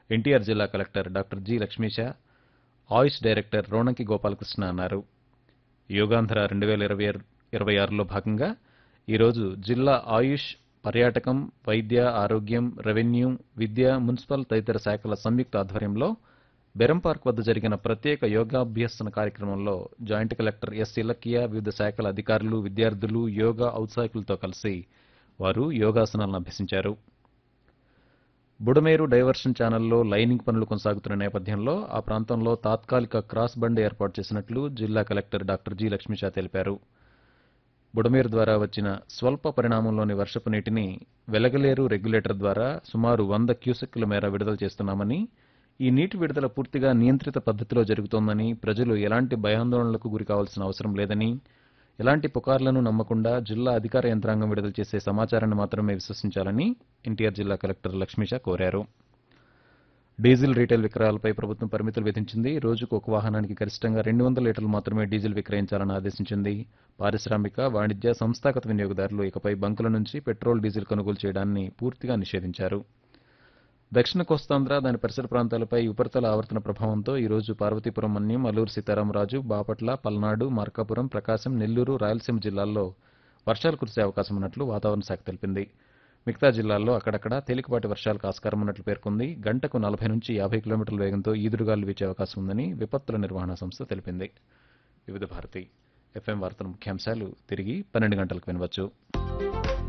ఎన్టీఆర్ జిల్లా collector doctor G Lakshmisha AYUSH director Ronanki Gopalakrishna అన్నారు యోగాంధ్ర రెండు వేల ఇరవై ఇరవై ఆరులో భాగంగా ఈరోజు జిల్లా ఆయుష్ పర్యాటకం వైద్య ఆరోగ్యం రెవెన్యూ విద్య మున్సిపల్ తదితర శాఖల సంయుక్త ఆధ్వర్యంలో బెరం పార్క్ వద్ద జరిగిన ప్రత్యేక యోగాభ్యసన కార్యక్రమంలో జాయింట్ కలెక్టర్ ఎస్ ఇలకియా వివిధ శాఖల అధికారులు విద్యార్థులు యోగా ఔత్సాహికులతో కలిసి వారు యోగాసనాలను అభ్యసించారు బుడమేరు డైవర్షన్ ఛానల్లో లైనింగ్ పనులు కొనసాగుతున్న నేపథ్యంలో ఆ ప్రాంతంలో తాత్కాలిక క్రాస్ బండ్ ఏర్పాటు చేసినట్లు జిల్లా కలెక్టర్ డాక్టర్ జి లక్ష్మీషా తెలిపారు బుడమేరు ద్వారా వచ్చిన స్వల్ప పరిణామంలోని వర్షపు నీటిని వెలగలేరు రెగ్యులేటర్ ద్వారా సుమారు వంద క్యూసెక్కుల మేర విడుదల చేస్తున్నామని ఈ నీటి విడుదల పూర్తిగా నియంత్రిత పద్ధతిలో జరుగుతోందని ప్రజలు ఎలాంటి భయాందోళనలకు గురి కావాల్సిన అవసరం లేదని ఎలాంటి పుకార్లను నమ్మకుండా జిల్లా అధికార యంత్రాంగం విడుదల చేసే సమాచారాన్ని మాత్రమే విశ్వసించాలని ఎన్టీఆర్ జిల్లా కలెక్టర్ లక్ష్మీష కోరారు డీజిల్ రీటైల్ విక్రయాలపై ప్రభుత్వం పరిమితులు విధించింది రోజుకు ఒక వాహనానికి గరిష్టంగా రెండు వందల లీటర్లు మాత్రమే డీజిల్ విక్రయించాలని ఆదేశించింది పారిశ్రామిక వాణిజ్య సంస్థాగత వినియోగదారులు ఇకపై బంకుల నుంచి పెట్రోల్ డీజిల్ కొనుగోలు చేయడాన్ని పూర్తిగా నిషేధించారు దక్షిణ కోస్తాంధ్ర దాని పరిసర ప్రాంతాలపై ఉపరితల ఆవర్తన ప్రభావంతో ఈ రోజు పార్వతీపురం మన్యం అల్లూరు సీతారామరాజు బాపట్ల పల్నాడు మార్కాపురం ప్రకాశం నెల్లూరు రాయలసీమ జిల్లాల్లో వర్షాలు కురిసే అవకాశం ఉన్నట్లు వాతావరణ శాఖ తెలిపింది మిగతా జిల్లాల్లో అక్కడక్కడ తేలికపాటి వర్షాలకు ఆస్కారం ఉన్నట్లు పేర్కొంది గంటకు నలభై నుంచి యాభై కిలోమీటర్ల వేగంతో ఈదురుగాలు వీచే అవకాశం ఉందని విపత్తుల నిర్వహణ సంస్థ తెలిపింది వివిధ భారతి ఎఫ్ఎం వార్తల ముఖ్యాంశాలు తిరిగి పన్నెండు గంటలకు వినవచ్చు